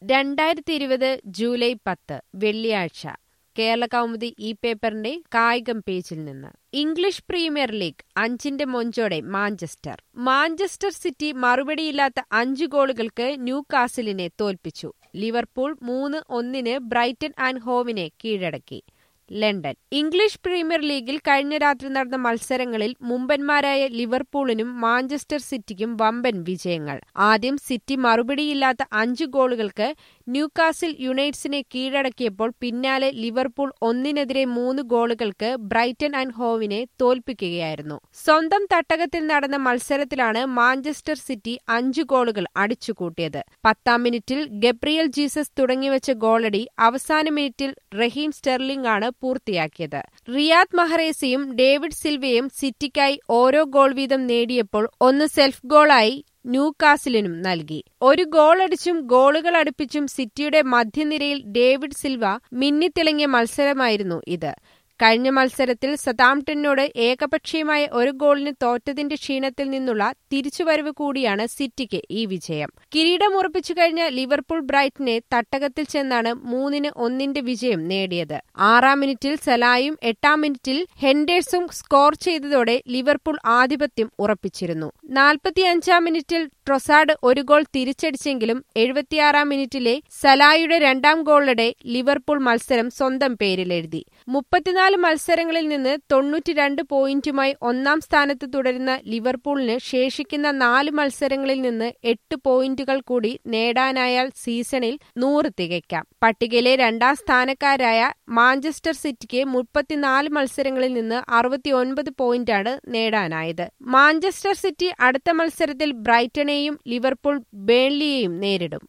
രണ്ടായിരത്തി ഇരുപത് ജൂലൈ പത്ത് വെള്ളിയാഴ്ച കേരള കൗമുദി ഈ പേപ്പറിന്റെ കായികം പേജിൽ നിന്ന് ഇംഗ്ലീഷ് പ്രീമിയർ ലീഗ് അഞ്ചിന്റെ മൊഞ്ചോടെ മാഞ്ചസ്റ്റർ മാഞ്ചസ്റ്റർ സിറ്റി മറുപടിയില്ലാത്ത അഞ്ച് ഗോളുകൾക്ക് ന്യൂ കാസിലിനെ തോൽപ്പിച്ചു ലിവർപൂൾ മൂന്ന് ഒന്നിന് ബ്രൈറ്റൺ ആൻഡ് ഹോവിനെ കീഴടക്കി ലണ്ടൻ ഇംഗ്ലീഷ് പ്രീമിയർ ലീഗിൽ കഴിഞ്ഞ രാത്രി നടന്ന മത്സരങ്ങളിൽ മുമ്പന്മാരായ ലിവർപൂളിനും മാഞ്ചസ്റ്റർ സിറ്റിക്കും വമ്പൻ വിജയങ്ങൾ ആദ്യം സിറ്റി മറുപടിയില്ലാത്ത അഞ്ച് ഗോളുകൾക്ക് ന്യൂകാസിൽ യുണൈറ്റ്സിനെ കീഴടക്കിയപ്പോൾ പിന്നാലെ ലിവർപൂൾ ഒന്നിനെതിരെ മൂന്ന് ഗോളുകൾക്ക് ബ്രൈറ്റൺ ആൻഡ് ഹോവിനെ തോൽപ്പിക്കുകയായിരുന്നു സ്വന്തം തട്ടകത്തിൽ നടന്ന മത്സരത്തിലാണ് മാഞ്ചസ്റ്റർ സിറ്റി അഞ്ച് ഗോളുകൾ അടിച്ചുകൂട്ടിയത് പത്താം മിനിറ്റിൽ ഗബ്രിയൽ ജീസസ് തുടങ്ങിവെച്ച ഗോളടി അവസാന മിനിറ്റിൽ റഹീം സ്റ്റെർലിംഗ് ആണ് പൂർത്തിയാക്കിയത് റിയാദ് മഹറേസിയും ഡേവിഡ് സിൽവയും സിറ്റിക്കായി ഓരോ ഗോൾ വീതം നേടിയപ്പോൾ ഒന്ന് സെൽഫ് ഗോളായി ന്യൂകാസിലിനും നൽകി ഒരു ഗോളടിച്ചും ഗോളുകൾ അടുപ്പിച്ചും സിറ്റിയുടെ മധ്യനിരയിൽ ഡേവിഡ് സിൽവ മിന്നിത്തിളങ്ങിയ മത്സരമായിരുന്നു ഇത് കഴിഞ്ഞ മത്സരത്തിൽ സതാംപ്ടനോട് ഏകപക്ഷീയമായ ഒരു ഗോളിന് തോറ്റതിന്റെ ക്ഷീണത്തിൽ നിന്നുള്ള തിരിച്ചുവരവ് കൂടിയാണ് സിറ്റിക്ക് ഈ വിജയം കിരീടമുറപ്പിച്ചു കഴിഞ്ഞ ലിവർപൂൾ ബ്രൈറ്റനെ തട്ടകത്തിൽ ചെന്നാണ് മൂന്നിന് ഒന്നിന്റെ വിജയം നേടിയത് ആറാം മിനിറ്റിൽ സലായും എട്ടാം മിനിറ്റിൽ ഹെൻഡേഴ്സും സ്കോർ ചെയ്തതോടെ ലിവർപൂൾ ആധിപത്യം ഉറപ്പിച്ചിരുന്നു നാൽപ്പത്തിയഞ്ചാം മിനിറ്റിൽ ട്രൊസാഡ് ഒരു ഗോൾ തിരിച്ചടിച്ചെങ്കിലും എഴുപത്തിയാറാം മിനിറ്റിലെ സലായുടെ രണ്ടാം ഗോളോടെ ലിവർപൂൾ മത്സരം സ്വന്തം പേരിലെഴുതി മുപ്പത്തിനാല് മത്സരങ്ങളിൽ നിന്ന് തൊണ്ണൂറ്റിരണ്ട് പോയിന്റുമായി ഒന്നാം സ്ഥാനത്ത് തുടരുന്ന ലിവർപൂളിന് ശേഷിക്കുന്ന നാല് മത്സരങ്ങളിൽ നിന്ന് എട്ട് പോയിന്റുകൾ കൂടി നേടാനായാൽ സീസണിൽ നൂറ് തികയ്ക്കാം പട്ടികയിലെ രണ്ടാം സ്ഥാനക്കാരായ മാഞ്ചസ്റ്റർ സിറ്റിക്ക് മുപ്പത്തിനാല് മത്സരങ്ങളിൽ നിന്ന് അറുപത്തിയൊൻപത് പോയിന്റാണ് നേടാനായത് മാഞ്ചസ്റ്റർ സിറ്റി അടുത്ത മത്സരത്തിൽ ബ്രൈറ്റണെയും ലിവർപൂൾ ബേൺലിയെയും നേരിടും